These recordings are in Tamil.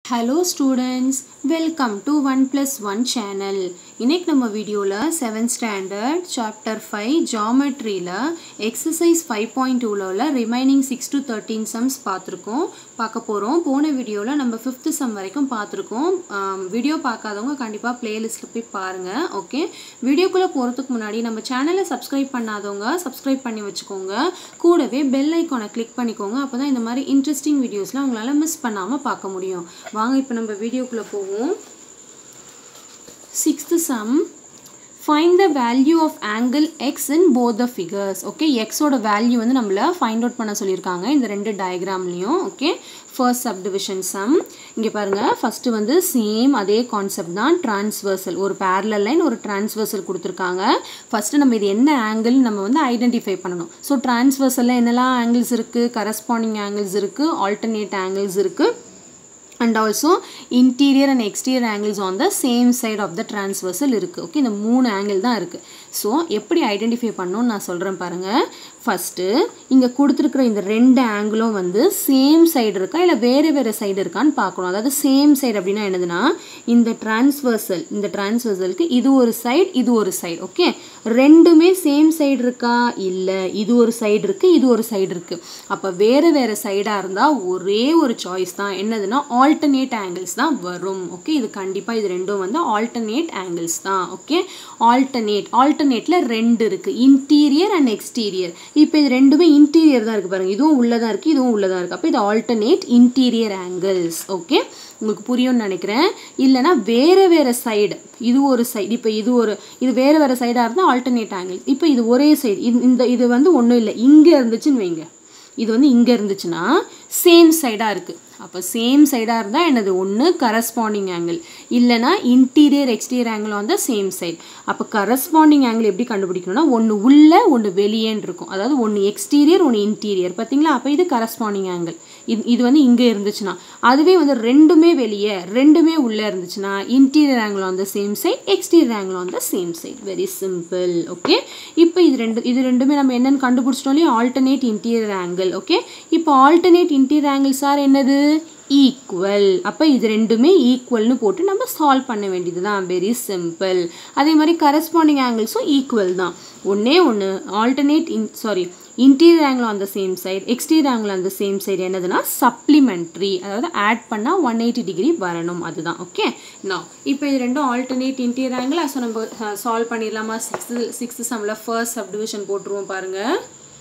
hello students welcome to one plus one channel இன்னைக்கு நம்ம வீடியோவில் செவன்த் ஸ்டாண்டர்ட் சாப்டர் ஃபைவ் ஜாமெட்ரியில் எக்ஸசைஸ் ஃபைவ் பாயிண்ட் டூவில் remaining six to thirteen sums பார்த்துருக்கோம் பார்க்க போகிறோம் போன வீடியோவில் நம்ம ஃபிஃப்த்து சம் வரைக்கும் பார்த்துருக்கோம் வீடியோ பார்க்காதவங்க கண்டிப்பாக ப்ளேலிஸ்ட்டில் போய் பாருங்கள் ஓகே வீடியோக்குள்ளே போகிறதுக்கு முன்னாடி நம்ம சேனலை சப்ஸ்கிரைப் பண்ணாதவங்க சப்ஸ்கிரைப் பண்ணி வச்சுக்கோங்க கூடவே பெல் ஐக்கானை கிளிக் பண்ணிக்கோங்க அப்போ தான் இந்த மாதிரி இன்ட்ரெஸ்டிங் வீடியோஸ்லாம் உங்களால் மிஸ் பண்ணாமல் பார்க்க முடியும் வாங்க இப்போ நம்ம வீடியோக்குள்ளே போவோம் sixth sum find the value of angle x in both the figures okay எக்ஸோட வேல்யூ வந்து நம்மள ஃபைண்ட் அவுட் பண்ண சொல்லியிருக்காங்க இந்த ரெண்டு டயக்ராம்லேயும் ஓகே ஃபர்ஸ்ட் சப்டிவிஷன் சம் இங்கே பாருங்கள் ஃபஸ்ட்டு வந்து சேம் அதே கான்செப்ட் தான் டிரான்ஸ்வர்சல் ஒரு பேரலல் லைன் ஒரு டிரான்ஸ்வர்சல் கொடுத்துருக்காங்க ஃபஸ்ட்டு நம்ம இது என்ன ஆங்கிள் நம்ம வந்து ஐடென்டிஃபை பண்ணணும் ஸோ டிரான்ஸ்வர்சலில் என்னெல்லாம் ஆங்கிள்ஸ் இருக்குது கரஸ்பாண்டிங் ஆங்கிள்ஸ் இருக்குது ஆல்டர்னேட் ஆங்கிள்ஸ் இருக்குது and also interior and exterior angles on the same side of the transversal இருக்குது ஓகே இந்த மூணு ஆங்கிள் தான் இருக்குது ஸோ எப்படி ஐடென்டிஃபை பண்ணணும்னு நான் சொல்கிறேன் பாருங்கள் ஃபஸ்ட்டு இங்கே கொடுத்துருக்குற இந்த ரெண்டு ஆங்கிளும் வந்து சேம் சைடு இருக்கா இல்லை வேறு வேறு சைடு இருக்கான்னு பார்க்கணும் அதாவது சேம் சைடு அப்படின்னா என்னதுன்னா இந்த டிரான்ஸ்வர்சல் இந்த டிரான்ஸ்வர்சலுக்கு இது ஒரு சைடு இது ஒரு சைடு ஓகே ரெண்டுமே சேம் சைடு இருக்கா இல்லை இது ஒரு சைடு இருக்குது இது ஒரு சைடு இருக்குது அப்போ வேறு வேறு சைடாக இருந்தால் ஒரே ஒரு சாய்ஸ் தான் என்னதுன்னா ஆல்டர்னேட் ஆங்கிள்ஸ் தான் வரும் ஓகே இது கண்டிப்பாக இது ரெண்டும் வந்து ஆல்டர்னேட் ஆங்கிள்ஸ் தான் ஓகே ஆல்டர்னேட் ஆல்டர்னேட்டில் ரெண்டு இருக்குது இன்டீரியர் அண்ட் எக்ஸ்டீரியர் இப்போ இது ரெண்டுமே இன்டீரியர் தான் இருக்குது பாருங்கள் இதுவும் உள்ளே தான் இருக்குது இதுவும் உள்ளே தான் இருக்குது அப்போ இது ஆல்டர்னேட் இன்டீரியர் ஆங்கிள்ஸ் ஓகே உங்களுக்கு புரியும்னு நினைக்கிறேன் இல்லைனா வேறு வேறு சைடு இது ஒரு சைடு இப்போ இது ஒரு இது வேறு வேறு சைடாக இருந்தால் ஆல்டர்னேட் ஆங்கிள் இப்போ இது ஒரே சைடு இந்த இது வந்து ஒன்றும் இல்லை இங்கே இருந்துச்சுன்னு வைங்க இது வந்து இங்கே இருந்துச்சுன்னா சேம் சைடாக இருக்குது அப்போ சேம் சைடாக இருந்தால் என்னது ஒன்று கரஸ்பாண்டிங் ஆங்கிள் இல்லைனா interior exterior angle on the same side அப்போ கரஸ்பாண்டிங் ஆங்கிள் எப்படி கண்டுபிடிக்கணும்னா ஒன்று உள்ள ஒன்று வெளியேன்னு இருக்கும் அதாவது ஒன்று எக்ஸ்டீரியர் ஒன்று இன்டீரியர் பார்த்தீங்களா அப்போ இது கரஸ்பாண்டிங் ஆங்கிள் இது இது வந்து இங்கே இருந்துச்சுன்னா அதுவே வந்து ரெண்டுமே வெளியே ரெண்டுமே உள்ளே இருந்துச்சுன்னா interior angle on the same side exterior angle on the same side very simple okay இப்போ இது ரெண்டு இது ரெண்டுமே நம்ம என்னென்னு கண்டுபிடிச்சிட்டோம் இல்லையா ஆல்டர்னேட் இன்டீரியர் ஆங்கிள் ஓகே இப்போ ஆல்டர்னேட் இன்டீரியர் ஆங்கிள் சார் என்னது ஈக்குவல் அப்போ இது ரெண்டுமே ஈக்குவல்னு போட்டு நம்ம சால்வ் பண்ண வேண்டியது தான் வெரி சிம்பிள் அதே மாதிரி கரஸ்பாண்டிங் ஆங்கிள்ஸும் ஈக்குவல் தான் ஒன்றே ஒன்று alternate in sorry interior angle on the same side exterior angle on the same side என்னதுன்னா சப்ளிமெண்ட்ரி அதாவது ஆட் பண்ணால் ஒன் எயிட்டி டிகிரி வரணும் அதுதான் ஓகே நான் இப்போ இது ரெண்டும் ஆல்டர்னேட் இன்டீரியர் ஆங்கிள் ஸோ நம்ம சால்வ் பண்ணிடலாமா சிக்ஸ்த்து சிக்ஸ்த்து சம்மில் ஃபர்ஸ்ட் சப்டிவிஷன் போட்டுருவோம் பாருங்கள்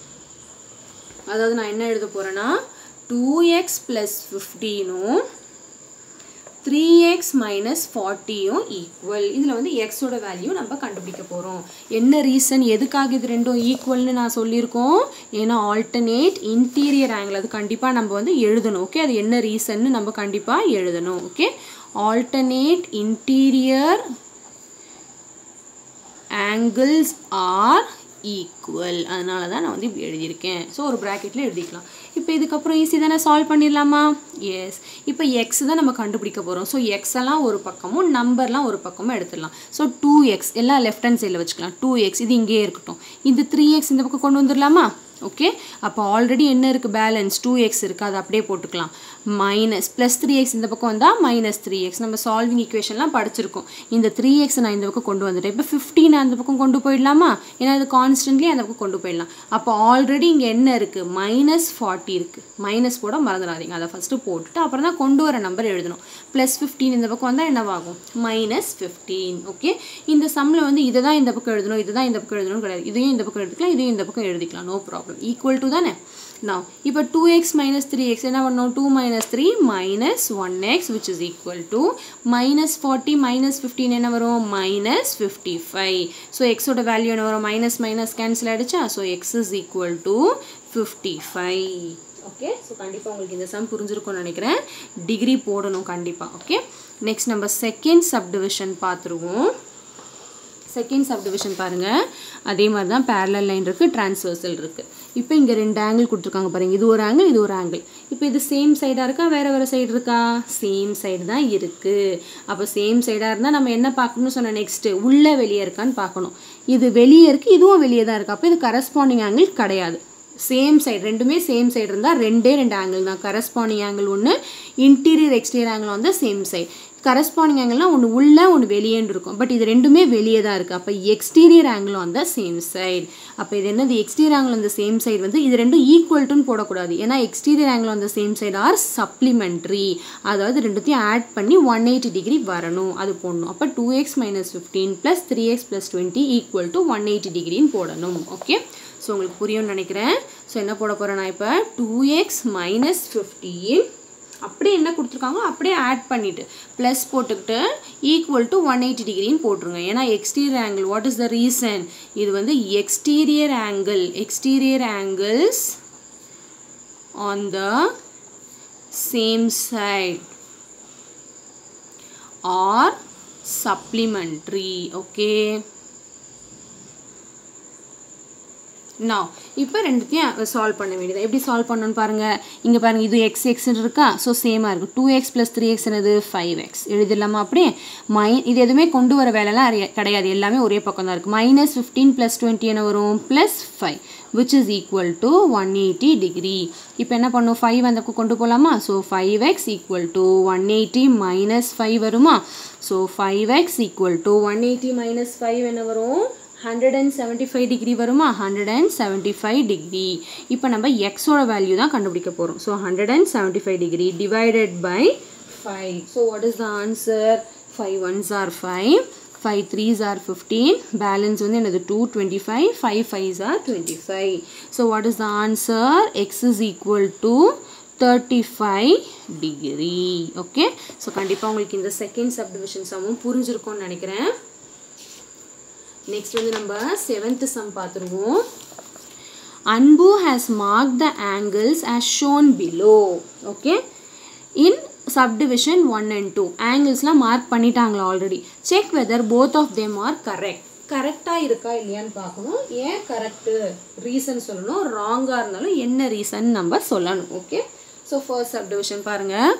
அதாவது நான் என்ன எழுத போகிறேன்னா டூ எக்ஸ் ப்ளஸ் ஃபிஃப்டீனும் த்ரீ எக்ஸ் மைனஸ் ஃபார்ட்டியும் ஈக்குவல் இதில் வந்து எக்ஸோட வேல்யூ நம்ம கண்டுபிடிக்க போகிறோம் என்ன ரீசன் எதுக்காக இது ரெண்டும் ஈக்குவல்னு நான் சொல்லியிருக்கோம் ஏன்னா ஆல்டர்னேட் இன்டீரியர் ஆங்கிள் அது கண்டிப்பாக நம்ம வந்து எழுதணும் ஓகே அது என்ன ரீசன்னு நம்ம கண்டிப்பாக எழுதணும் okay alternate interior angles are equal அதனால தான் நான் வந்து இப்படி எழுதியிருக்கேன் ஸோ ஒரு ப்ராக்கெட்டில் எழுதிக்கலாம் இப்போ இதுக்கப்புறம் ஈஸி தானே சால்வ் பண்ணிடலாமா எஸ் இப்போ எக்ஸ் தான் நம்ம கண்டுபிடிக்க போகிறோம் ஸோ எக்ஸ் எல்லாம் ஒரு பக்கமும் நம்பர்லாம் ஒரு பக்கமும் எடுத்துடலாம் ஸோ டூ எக்ஸ் எல்லாம் லெஃப்ட் ஹேண்ட் சைடில் வச்சுக்கலாம் டூ எக்ஸ் இது இங்கேயே இருக்கட்டும் இந்த த்ரீ எக்ஸ் இந்த பக்கம் கொண்டு வந்துடலாமா ஓகே அப்போ ஆல்ரெடி என்ன இருக்குது பேலன்ஸ் டூ எக்ஸ் இருக்குது அதை அப்படியே போட்டுக்கலாம் மைனஸ் ப்ளஸ் த்ரீ எக்ஸ் இந்த பக்கம் வந்தால் மைனஸ் த்ரீ எக்ஸ் நம்ம சால்விங் ஈக்குவேஷன்லாம் படிச்சிருக்கோம் இந்த த்ரீ எக்ஸ் நான் இந்த பக்கம் கொண்டு வந்துட்டேன் இப்போ ஃபிஃப்டீன் அந்த பக்கம் கொண்டு போயிடலாமா ஏன்னா இது கான்ஸ்டன்ட்லி அந்த பக்கம் கொண்டு போயிடலாம் அப்போ ஆல்ரெடி இங்கே என்ன இருக்குது மைனஸ் ஃபார்ட்டி இருக்குது மைனஸ் போட மறந்துடாதீங்க அதை ஃபஸ்ட்டு போட்டுட்டு அப்புறம் தான் கொண்டு வர நம்பர் எழுதணும் ப்ளஸ் ஃபிஃப்டீன் இந்த பக்கம் வந்தால் என்னவாகும் மைனஸ் ஃபிஃப்டீன் ஓகே இந்த சம்மில் வந்து இதை தான் இந்த பக்கம் எழுதணும் இதை தான் இந்த பக்கம் எழுதணும் கிடையாது இதையும் இந்த பக்கம் எடுத்துக்கலாம் இதையும் இந்த பக்கம் எழுதிக்கலாம் நோ ப்ராப்ளம் ஈக்குவல் டு தானே now இப்போ 2x minus 3x என்ன பண்ணோம் 2 minus 3 minus 1x which is equal to minus 40 minus 15 என்ன வரும் minus 55 so x ஓட வேல்யூ என்ன வரும் minus minus cancel ஆயிடுச்சா so x is equal to 55 okay so கண்டிப்பாக உங்களுக்கு இந்த சம் புரிஞ்சிருக்கும்னு நினைக்கிறேன் டிகிரி போடணும் கண்டிப்பாக ஓகே நெக்ஸ்ட் நம்ம செகண்ட் சப்டிவிஷன் பார்த்துருவோம் செகண்ட் சப்டிவிஷன் பாருங்கள் அதே மாதிரி தான் பேரலல் லைன் இருக்குது டிரான்ஸ்வர்சல் இருக்குது இப்போ இங்கே ரெண்டு ஆங்கிள் கொடுத்துருக்காங்க பாருங்கள் இது ஒரு ஆங்கிள் இது ஒரு ஆங்கிள் இப்போ இது சேம் சைடாக இருக்கா வேறு வேறு சைடு இருக்கா சேம் சைடு தான் இருக்குது அப்போ சேம் சைடாக இருந்தால் நம்ம என்ன பார்க்கணும்னு சொன்ன நெக்ஸ்ட்டு உள்ளே வெளியே இருக்கான்னு பார்க்கணும் இது வெளியே இருக்குது இதுவும் வெளியே தான் இருக்குது அப்போ இது கரஸ்பாண்டிங் ஆங்கிள் கிடையாது சேம் சைடு ரெண்டுமே சேம் சைடு இருந்தால் ரெண்டே ரெண்டு ஆங்கிள் தான் கரஸ்பாண்டிங் ஆங்கிள் ஒன்று இன்டீரியர் எக்ஸ்டீரியர் ஆங்கிள் வந்து சேம் சைடு கரஸ்பாண்டிங் ஆங்கிள்னால் ஒன்று உள்ளே ஒன்று வெளியேன்னு இருக்கும் பட் இது ரெண்டுமே வெளியே தான் இருக்குது அப்போ exterior angle on the same side அப்போ இது என்னது exterior angle on the same side வந்து இது ரெண்டும் ஈக்குவல்ட்டுன்னு போடக்கூடாது ஏன்னா exterior angle on the same side are supplementary அதாவது ரெண்டுத்தையும் ஆட் பண்ணி ஒன் எயிட்டி டிகிரி வரணும் அது போடணும் அப்போ two x minus fifteen plus three x plus twenty equal to one eighty டிகிரின்னு போடணும் ஓகே ஸோ உங்களுக்கு புரியும்னு நினைக்கிறேன் ஸோ என்ன போட போகிறேன் நான் இப்போ டூ எக்ஸ் மைனஸ் ஃபிஃப்டீன் அப்படியே என்ன கொடுத்துருக்காங்களோ அப்படியே ஆட் பண்ணிவிட்டு ப்ளஸ் போட்டுக்கிட்டு ஈக்குவல் டு ஒன் எயிட்டி டிகிரின்னு போட்டுருங்க ஏன்னா exterior angle what is the reason இது வந்து exterior angle exterior angles on the same side are supplementary okay நான் இப்போ ரெண்டுத்தையும் சால்வ் பண்ண வேண்டியது எப்படி சால்வ் பண்ணணும்னு பாருங்கள் இங்கே பாருங்கள் இது எக்ஸ் எக்ஸ்ன்னு இருக்கா ஸோ சேமாக இருக்குது two x plus three x என்னது ஃபைவ் எக்ஸ் எழுதிடலாமா அப்படியே மை இது எதுவுமே கொண்டு வர வேலைலாம் அறிய- கிடையாது எல்லாமே ஒரே பக்கம் தான் இருக்குது மைனஸ் ஃபிஃப்டீன் ப்ளஸ் டுவெண்ட்டி என்ன வரும் plus five which is equal to one eighty degree இப்போ என்ன பண்ணும் ஃபைவ் அந்த பக்கம் கொண்டு போகலாமா so five x equal to one eighty minus five வருமா so five x equal to one eighty minus five என்ன வரும் hundred and seventy five degree வருமா hundred and seventy five degree இப்போ நம்ம எக்ஸோட வேல்யூ தான் கண்டுபிடிக்க போகிறோம் so hundred and seventy five degree divided by five so what is the answer five ones are five five threes are fifteen balance வந்து என்னது two twenty five five fives are twenty five so what is the answer x is equal to thirty five degree okay so கண்டிப்பாக உங்களுக்கு இந்த செகண்ட் சப்டிவிஷன் சம்மும் புரிஞ்சிருக்கும்னு நினைக்கிறேன் நெக்ஸ்ட் வந்து நம்ம செவன்த் சம் பார்த்துருவோம் Anbu has mark the angles as shown below okay in subdivision one and two ஆங்கிள்ஸ்லாம் மார்க் பண்ணிட்டாங்களா already check whether both of them are correct கரெக்டாக இருக்கா இல்லையான்னு பார்க்கணும் ஏன் கரெக்டு ரீசன் சொல்லணும் ராங்காக இருந்தாலும் என்ன ரீசன் நம்ம சொல்லணும் ஓகே ஸோ ஃபர்ஸ்ட் சப்டிவிஷன் பாருங்கள்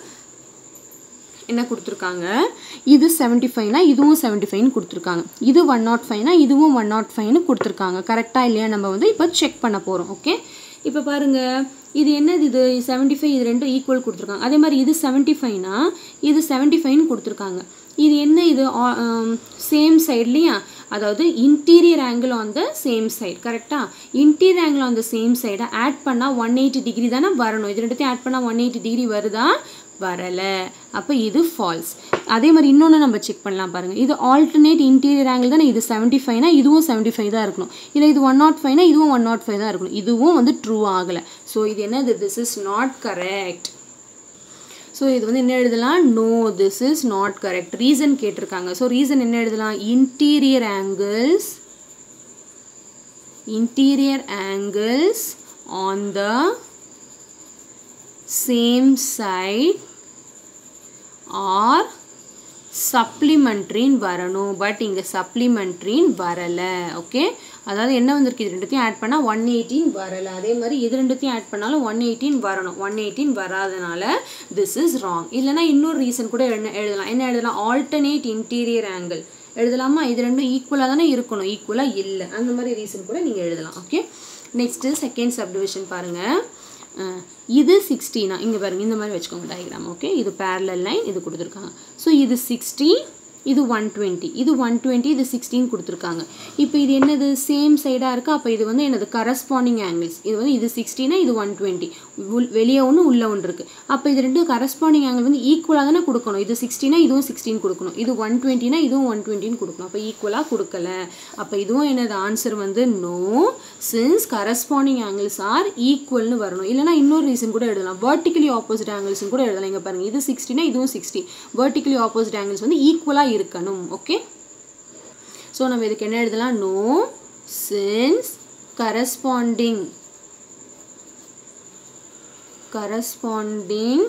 என்ன கொடுத்துருக்காங்க இது செவன்ட்டி ஃபைவ்னா இதுவும் செவன்ட்டி ஃபைவ்னு கொடுத்துருக்காங்க இது ஒன் நாட் ஃபைவ்னா இதுவும் ஒன் நாட் ஃபைவ்னு கொடுத்துருக்காங்க கரெக்டாக இல்லையா நம்ம வந்து இப்போ செக் பண்ண போகிறோம் ஓகே இப்போ பாருங்கள் இது என்னது இது செவன்ட்டி ஃபைவ் இது ரெண்டும் ஈக்குவல் கொடுத்துருக்காங்க அதே மாதிரி இது செவன்ட்டி ஃபைவ்னா இது செவன்ட்டி ஃபைவ்னு கொடுத்துருக்காங்க இது என்ன இது சேம் சைட்லையா அதாவது interior angle on the same side கரெக்டாக interior angle on the same சைடை ஆட் பண்ணால் ஒன் எயிட்டி டிகிரி தானே வரணும் இது ரெண்டுத்தையும் ஆட் பண்ணால் ஒன் எயிட்டி டிகிரி வருதா வரலை அப்போ இது ஃபால்ஸ் அதே மாதிரி இன்னொன்று நம்ம செக் பண்ணலாம் பாருங்கள் இது ஆல்டர்னேட் இன்டீரியர் ஆங்கிள் தானே இது செவன்ட்டி ஃபைவ்னா இதுவும் செவன்ட்டி ஃபைவ் தான் இருக்கணும் இல்லை இது ஒன் நாட் ஃபைவ்னா இதுவும் ஒன் நாட் ஃபைவ் தான் இருக்கணும் இதுவும் வந்து ட்ரூ ஆகலை ஸோ இது என்னது this is not correct so இது வந்து என்ன எழுதலாம் no this is not correct reason கேட்டிருக்காங்க ஸோ ரீசன் என்ன எழுதலாம் interior angles interior angles on the same side are சப்ளிமெண்ட்ரின்னு வரணும் பட் இங்கே சப்ளிமெண்ட்ரின்னு வரலை ஓகே அதாவது என்ன வந்திருக்கு இது ரெண்டுத்தையும் ஆட் பண்ணால் ஒன் எயிட்டீன் வரலை அதே மாதிரி இது ரெண்டுத்தையும் ஆட் பண்ணாலும் ஒன் எயிட்டீன் வரணும் ஒன் எயிட்டீன் வராதனால திஸ் இஸ் ராங் இல்லைனா இன்னொரு ரீசன் கூட என்ன எழுதலாம் என்ன எழுதலாம் ஆல்டர்னேட் இன்டீரியர் ஆங்கிள் எழுதலாமா இது ரெண்டும் ஈக்குவலாக தானே இருக்கணும் ஈக்குவலாக இல்லை அந்த மாதிரி ரீசன் கூட நீங்கள் எழுதலாம் ஓகே நெக்ஸ்ட்டு செகண்ட் சப்டிவிஷன் பாருங்கள் அஹ், இது சிக்ஸ்டீனா இங்கே பாருங்க இந்த மாதிரி வச்சுக்கோங்க டயக்ராம் ஓகே இது parallel லைன் இது கொடுத்துருக்காங்க ஸோ இது சிக்ஸ்டி இது ஒன் டுவெண்ட்டி இது ஒன் டுவெண்ட்டி இது சிக்ஸ்டீன் கொடுத்துருக்காங்க இப்போ இது என்னது சேம் சைடாக இருக்குது அப்போ இது வந்து என்னது கரஸ்பாண்டிங் ஆங்கிள்ஸ் இது வந்து இது சிக்ஸ்டினா இது ஒன் டுவெண்ட்டி உள் வெளியே ஒன்று உள்ளே ஒன்று இருக்குது அப்போ இது ரெண்டும் கரஸ்பாண்டிங் ஆங்கிள் வந்து ஈக்குவலாக தானே கொடுக்கணும் இது சிக்ஸ்டினா இதுவும் சிக்ஸ்டீன் கொடுக்கணும் இது ஒன் டுவெண்ட்டினா இதுவும் ஒன் டுவெண்ட்டின்னு கொடுக்கணும் அப்போ ஈக்குவலாக கொடுக்கல அப்போ இதுவும் என்னது ஆன்சர் வந்து no since corresponding angles are ஈக்குவல்னு வரணும் இல்லைனா இன்னொரு ரீசன் கூட எழுதலாம் vertically ஆப்போசிட் ஆங்கிள்ஸ்னு கூட எழுதலாம் இங்கே பாருங்கள் இது சிக்ஸ்டினா இதுவும் சிக்ஸ்டி vertically ஆப்போசிட் ஆங்கிள்ஸ் வந்து ஈக்குவலாக இருக்கணும் ஓகே ஸோ நம்ம இதுக்கு என்ன எழுதலாம் no since corresponding corresponding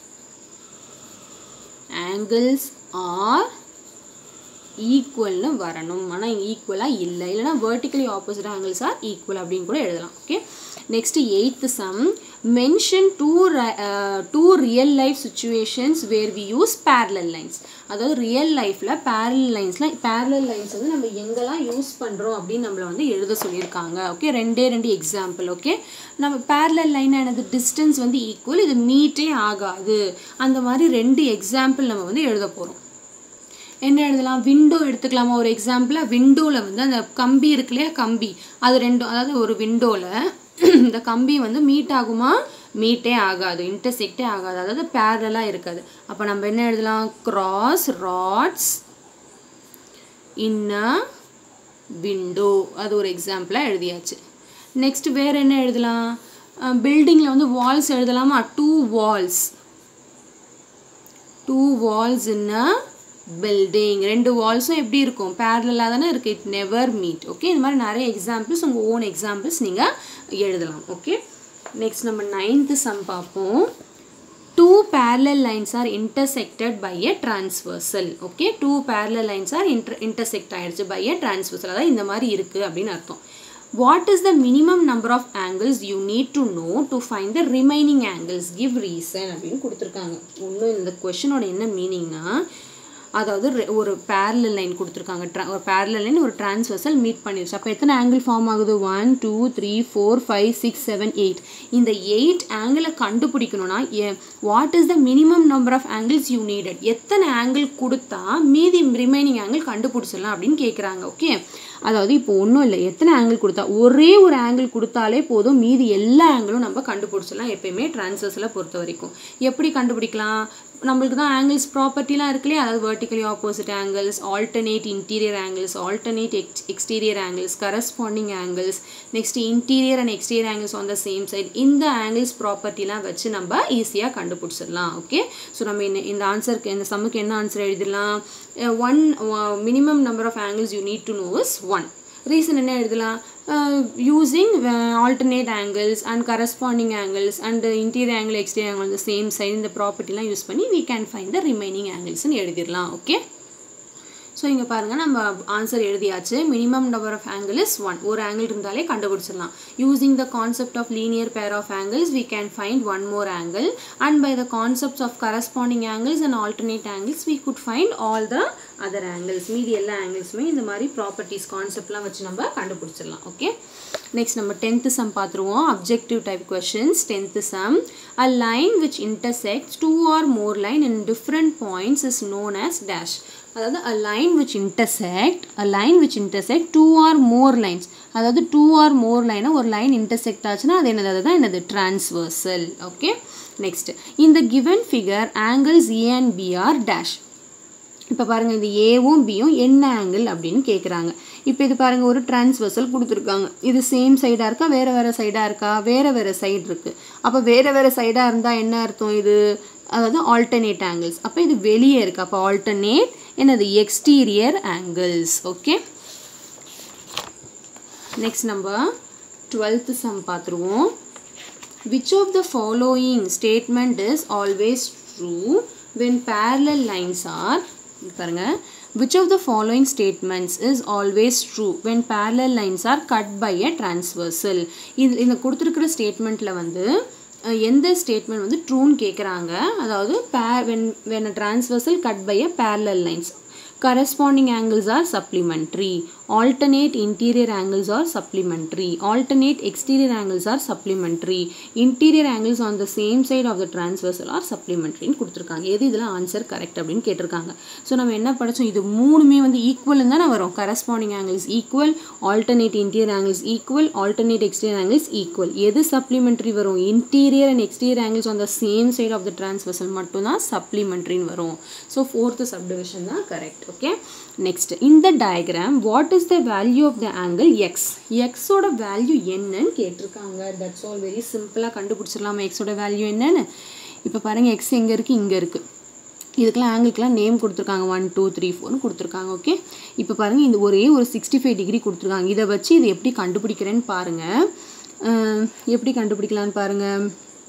angles are ஈக்குவல்னு வரணும் ஆனால் இங்கே ஈக்குவலாக இல்லை இல்லைனா vertically opposite angles are equal அப்படின்னு கூட எழுதலாம் okay next eighth sum mention two two real life situations where we use parallel lines அதாவது ரியல் லைஃப்பில் parallel லைன்ஸில் parallel லைன்ஸ் வந்து நம்ம எங்கெல்லாம் யூஸ் பண்ணுறோம் அப்படின்னு நம்மளை வந்து எழுத சொல்லியிருக்காங்க ஓகே ரெண்டே ரெண்டு எக்ஸாம்பிள் ஓகே நம்ம parallel லைன் எனது டிஸ்டன்ஸ் வந்து ஈக்குவல் இது மீட்டே ஆகாது அந்த மாதிரி ரெண்டு எக்ஸாம்பிள் நம்ம வந்து எழுத போகிறோம் என்ன எழுதலாம் விண்டோ எடுத்துக்கலாமா ஒரு எக்ஸாம்பிளாக விண்டோவில் வந்து அந்த கம்பி இருக்கு இல்லையா கம்பி அது ரெண்டும் அதாவது ஒரு விண்டோவில் இந்த கம்பி வந்து மீட் ஆகுமா மீட்டே ஆகாது இன்டர்செக்டே ஆகாது அதாவது பேரலாக இருக்காது அப்போ நம்ம என்ன எழுதலாம் கிராஸ் ராட்ஸ் இன் விண்டோ அது ஒரு எக்ஸாம்பிளாக எழுதியாச்சு நெக்ஸ்ட் வேறு என்ன எழுதலாம் பில்டிங்கில் வந்து வால்ஸ் எழுதலாமா two walls two walls in a building ரெண்டு வால்ஸும் எப்படி இருக்கும் பேரலாக தானே இருக்குது இட் நெவர் மீட் ஓகே இந்த மாதிரி நிறைய எக்ஸாம்பிள்ஸ் உங்கள் ஓன் எக்ஸாம்பிள்ஸ் நீங்கள் எழுதலாம் ஓகே நெக்ஸ்ட் நம்ம நைன்த்து சம் பார்ப்போம் two parallel lines are intersected by a transversal okay two parallel lines are inter intersect ஆயிடுச்சு by a transversal அதாவது இந்த மாதிரி இருக்குது அப்படின்னு அர்த்தம் what is the minimum number of angles you need to know to find the remaining angles give reason அப்படின்னு கொடுத்துருக்காங்க ஒன்றும் இந்த கொஷனோட என்ன மீனிங்னா அதாவது ரெ- ஒரு parallel லைன் கொடுத்துருக்காங்க tra- ஒரு parallel லைன் ஒரு transversal மீட் பண்ணிருச்சு அப்போ எத்தனை ஆங்கிள் ஃபார்ம் ஆகுது one two three four five six seven eight இந்த எயிட் ஆங்கிளை கண்டுபிடிக்கணும்னா what is the minimum number of angles you needed எத்தனை ஆங்கிள் கொடுத்தா மீதி ரிமைனிங் ஆங்கிள் கண்டுபிடிச்சிடலாம் அப்படின்னு கேட்குறாங்க ஓகே அதாவது இப்போ ஒன்றும் இல்லை எத்தனை ஆங்கிள் கொடுத்தா ஒரே ஒரு ஆங்கிள் கொடுத்தாலே போதும் மீதி எல்லா ஆங்கிளும் நம்ம கண்டுபிடிச்சிடலாம் எப்பயுமே டிரான்சர்ஸில் பொறுத்த வரைக்கும் எப்படி கண்டுபிடிக்கலாம் நம்மளுக்கு தான் ஆங்கிள்ஸ் ப்ராப்பர்ட்டிலாம் இருக்கு இல்லையா அதாவது vertically opposite angles alternate interior angles alternate x exterior angles corresponding angles next interior and exterior angles on the same side இந்த ஆங்கிள்ஸ் ப்ராப்பர்ட்டிலாம் வச்சு நம்ம ஈஸியாக கண்டுபிடிச்சிடலாம் ஓகே ஸோ நம்ம என்ன இந்த ஆன்சருக்கு இந்த சம்முக்கு என்ன ஆன்சர் எழுதிடலாம் one minimum number of angles you need to know is one reason என்ன எழுதலாம் using alternate angles and corresponding angles and interior angle exterior angle the same side இந்த ப்ராப்பர்ட்டிலாம் யூஸ் பண்ணி we can find the remaining ஆங்கிள்ஸ்னு எழுதிடலாம் ஓகே ஸோ இங்கே பாருங்கள் நம்ம ஆன்சர் எழுதியாச்சு minimum number of angle is one ஒரு ஆங்கிள் இருந்தாலே கண்டுபிடிச்சிடலாம் using the concept of linear pair of angles we can find one more angle and by the concepts of corresponding angles and alternate angles we could find all the other angles மீதி எல்லா ஆங்கிள்ஸுமே இந்த மாதிரி ப்ராப்பர்ட்டிஸ் கான்செப்ட்லாம் வச்சு நம்ம கண்டுபிடிச்சிடலாம் ஓகே நெக்ஸ்ட் நம்ம டென்த்து சம் பார்த்துருவோம் objective type questions tenth sum a line which intersects two or more line in different points is known as dash அதாவது a line which intersect a line which intersect two or more lines அதாவது two or more line ஒரு line intersect ஆச்சுன்னா அது என்னது அதுதான் என்னது transversal ஓகே நெக்ஸ்ட் இந்த given figure angles A and B are dash இப்போ பாருங்கள் இந்த ஏவும் பியும் என்ன ஆங்கிள் அப்படின்னு கேட்குறாங்க இப்போ இது பாருங்கள் ஒரு டிரான்ஸ்வர்சல் கொடுத்துருக்காங்க இது சேம் சைடாக இருக்கா வேறு வேறு சைடாக இருக்கா வேறு வேறு சைடு இருக்குது அப்போ வேறு வேறு சைடாக இருந்தால் என்ன அர்த்தம் இது அதாவது ஆல்டர்னேட் ஆங்கிள்ஸ் அப்போ இது வெளியே இருக்குது அப்போ ஆல்டர்னேட் என்னது எக்ஸ்டீரியர் ஆங்கிள்ஸ் ஓகே நெக்ஸ்ட் நம்ம டுவெல்த்து சம் பார்த்துருவோம் which of the following statement is always true when parallel lines are இங்க பாருங்க which of the following statements is always true when parallel lines are cut by a transversal இது இந்த கொடுத்துருக்கிற ஸ்டேட்மெண்ட்டில் வந்து அஹ், எந்த ஸ்டேட்மெண்ட் வந்து ட்ரூன்னு கேட்குறாங்க அதாவது pair when when a transversal cut by a parallel lines corresponding angles are supplementary alternate interior angles are supplementary alternate exterior angles are supplementary interior angles on the same side of the transversal are supplementary ன்னு கொடுத்துருக்காங்க எது இதில் ஆன்சர் கரெக்ட் அப்படின்னு கேட்டிருக்காங்க ஸோ நம்ம என்ன படித்தோம் இது மூணுமே வந்து ஈக்குவல் தானே வரும் corresponding angles equal alternate interior angles equal alternate exterior angles equal எது supplementary வரும் interior and exterior angles on the same side of the transversal மட்டும்தான் supplementaryன்னு வரும் ஸோ ஃபோர்த்து subdivision தான் கரெக்ட் ஓகே நெக்ஸ்ட் இந்த diagram what is the value of the angle x எக்ஸோட வேல்யூ என்னன்னு கேட்டிருக்காங்க தட்ஸ் ஆல் வெரி சிம்பிளாக கண்டுபிடிச்சிடலாமா எக்ஸோட வேல்யூ என்னன்னு இப்போ பாருங்கள் எக்ஸ் எங்கே இருக்குது இங்கே இருக்குது இதுக்கெல்லாம் ஆங்கிளுக்கெலாம் நேம் கொடுத்துருக்காங்க ஒன் டூ த்ரீ ஃபோர்னு கொடுத்துருக்காங்க ஓகே இப்போ பாருங்கள் இந்த ஒரே ஒரு சிக்ஸ்டி ஃபைவ் டிகிரி கொடுத்துருக்காங்க இதை வச்சு இது எப்படி கண்டுபிடிக்கிறேன்னு பாருங்கள் அஹ், எப்படி கண்டுபிடிக்கலான்னு பாருங்கள்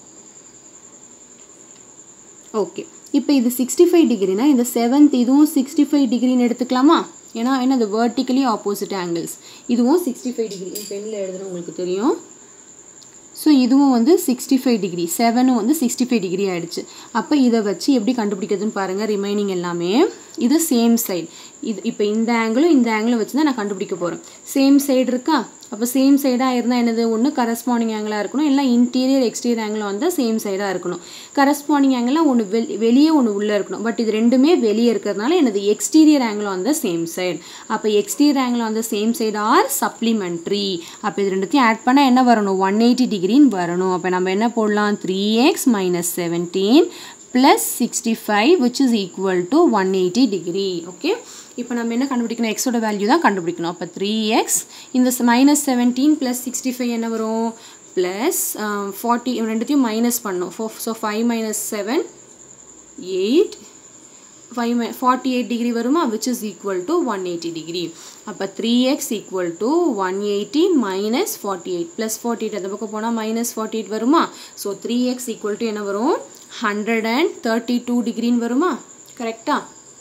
ஓகே இப்போ இது சிக்ஸ்டி ஃபைவ் டிகிரினா இந்த செவன்த் இதுவும் சிக்ஸ்டி ஃபைவ் டிகிரின்னு எடுத்துக்கலாமா ஏன்னா என்ன அது வேர்ட்டிக்கலி ஆப்போசிட் ஆங்கிள்ஸ் இதுவும் சிக்ஸ்டி ஃபைவ் டிகிரி பெண்ணில் எழுதுன உங்களுக்கு தெரியும் ஸோ இதுவும் வந்து சிக்ஸ்டி ஃபைவ் டிகிரி செவனும் வந்து சிக்ஸ்டி ஃபைவ் டிகிரி ஆயிடுச்சு அப்போ இதை வச்சு எப்படி கண்டுபிடிக்கிறதுன்னு பாருங்கள் ரிமைனிங் எல்லாமே இது சேம் சைடு இது இப்போ இந்த ஆங்கிளும் இந்த ஆங்கிளும் வச்சு தான் நான் கண்டுபிடிக்க போகிறேன் சேம் சைடு இருக்கா அப்போ சேம் சைடாக இருந்தால் என்னது ஒன்று கரஸ்பாண்டிங் ஆங்கிளாக இருக்கணும் இல்லை இன்டீரியர் எக்ஸ்டீரியர் ஆங்கிளும் வந்தால் சேம் சைடாக இருக்கணும் கரஸ்பாண்டிங் ஆங்கிளாக ஒன்று வெள் வெளியே ஒன்று உள்ளே இருக்கணும் பட் இது ரெண்டுமே வெளியே இருக்கிறதுனால எனது exterior angle on the same side அப்போ exterior angle on the same side are supplementary அப்போ இது ரெண்டுத்தையும் ஆட் பண்ணால் என்ன வரணும் ஒன் எயிட்டி டிகிரின்னு வரணும் அப்போ நம்ம என்ன போடலாம் three x minus seventeen plus sixty five which is equal to one eighty degree okay இப்போ நம்ம என்ன கண்டுபிடிக்கணும் எக்ஸோட வேல்யூ தான் கண்டுபிடிக்கணும் அப்போ த்ரீ எக்ஸ் இந்த minus seventeen plus sixty five என்ன வரும் ப்ளஸ் ஃபார்ட்டி ரெண்டுத்தையும் மைனஸ் பண்ணும் four so five minus seven eight five மை ஃபார்ட்டி எயிட் டிகிரி வருமா which is equal to one eighty degree அப்போ three x equal to one eighty minus forty eight plus forty eight அந்த பக்கம் போனால் மைனஸ் ஃபார்ட்டி எயிட் வருமா so three x equal to என்ன வரும் ஹண்ட்ரட் அண்ட் தேர்ட்டி டூ டிகிரின்னு வருமா கரெக்டா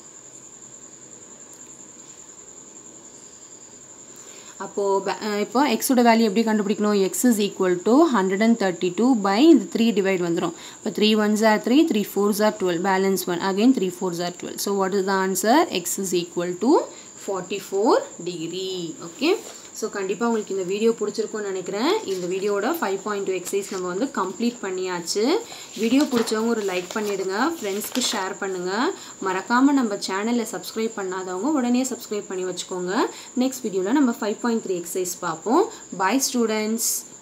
அப்போது இப்போ எக்ஸோட வேல்யூ எப்படி கண்டுபிடிக்கணும் x is equal to hundred and thirty two by இந்த த்ரீ டிவைட் வந்துடும் இப்போ three ones are three three fours are twelve balance one again three fours are twelve so what is the answer x is equal to forty four degree okay so கண்டிப்பாக உங்களுக்கு இந்த வீடியோ பிடிச்சிருக்கும்னு நினைக்கிறேன் இந்த வீடியோட ஃபைவ் பாயிண்ட் டூ எக்ஸசைஸ் நம்ம வந்து கம்ப்ளீட் பண்ணியாச்சு வீடியோ பிடிச்சவங்க ஒரு லைக் பண்ணிவிடுங்க ஃப்ரெண்ட்ஸ்க்கு ஷேர் பண்ணுங்கள் மறக்காமல் நம்ம சேனலில் சப்ஸ்கிரைப் பண்ணாதவங்க உடனே சப்ஸ்கிரைப் பண்ணி வச்சுக்கோங்க நெக்ஸ்ட் வீடியோவில் நம்ம ஃபைவ் பாயிண்ட் த்ரீ எக்ஸசைஸ் பார்ப்போம் பாய் ஸ்டூடெண்ட்ஸ்